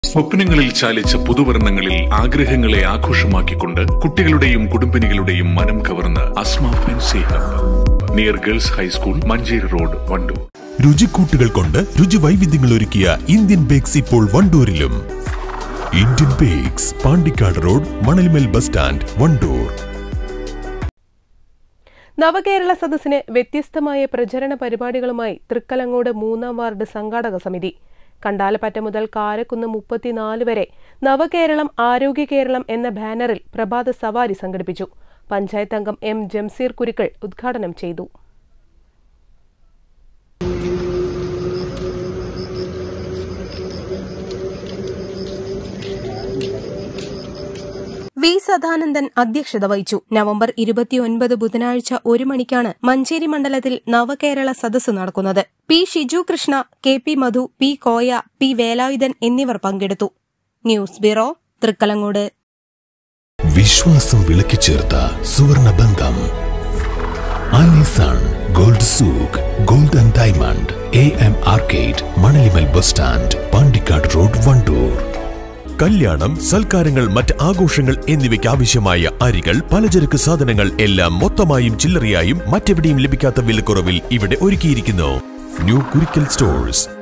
സ്വപ്നങ്ങളിൽ ചാലിച്ച പുതുവർണ്ണങ്ങളിൽ ആഗ്രഹങ്ങളെ ആഘോഷമാക്കിക്കൊണ്ട് കുട്ടികളുടെയും കുടുംബിനികളുടെയും മനം കവർന്ന് Asma fancy hub near girls high school Manjeri road Wandoor രുചിക്കൂട്ടുകൾ കൊണ്ട് രുചി വൈവിധ്യങ്ങൾ ഒരുക്കിയ ഇന്ത്യൻ ബേക്സ് ഇപ്പോൾ വണ്ടൂരിലും Indian bakes Pandikkad road Manalmel bus stand Wandoor Navakerala സദസ്സിന് വ്യത്യസ്തമായ പ്രചരണ പരിപാടികളുമായി തൃക്കലങ്ങോട് മൂന്നാം വാർഡ് സംഘാടക സമിതി കണ്ടാലപ്പറ്റ മുതൽ കാരക്കുന്ന് മുപ്പത്തിനാല് വരെ നവകേരളം ആരോഗ്യ കേരളം എന്ന ബാനറിൽ പ്രഭാത സവാരി സംഘടിപ്പിച്ചു പഞ്ചായത്ത് അംഗം എം ജംസീർ കുരുക്കൾ ഉദ്ഘാടനം ചെയ്തു വി സദാനന്ദൻ അധ്യക്ഷത വഹിച്ചു നവംബർ ഇരുപത്തിയൊൻപത് ബുധനാഴ്ച ഒരു മണിക്കാണ് മഞ്ചേരി മണ്ഡലത്തിൽ നവകേരള സദസ്സ് നടക്കുന്നത് P Shiju Krishna K P Madhu P Koya P Velayudhan എന്നിവർ പങ്കെടുത്തു ന്യൂസ് ബ്യൂറോ തൃക്കലങ്ങോട് വിശ്വാസം വിളക്കിച്ചേർത്ത സുവർണ ബന്ധം Alison gold souk gold and diamond A M arcade Manalimal bus stand Pandikkad road Wandoor കല്യാണം സൽക്കാരങ്ങൾ മറ്റ് ആഘോഷങ്ങൾ എന്നിവയ്ക്ക് ആവശ്യമായ അരികൾ പലചരക്ക് സാധനങ്ങൾ എല്ലാം മൊത്തമായും ചില്ലറയായും മറ്റെവിടെയും ലഭിക്കാത്ത വിലക്കുറവിൽ ഇവിടെ ഒരുക്കിയിരിക്കുന്നു ന്യൂ കുരിക്കൽ സ്റ്റോഴ്സ്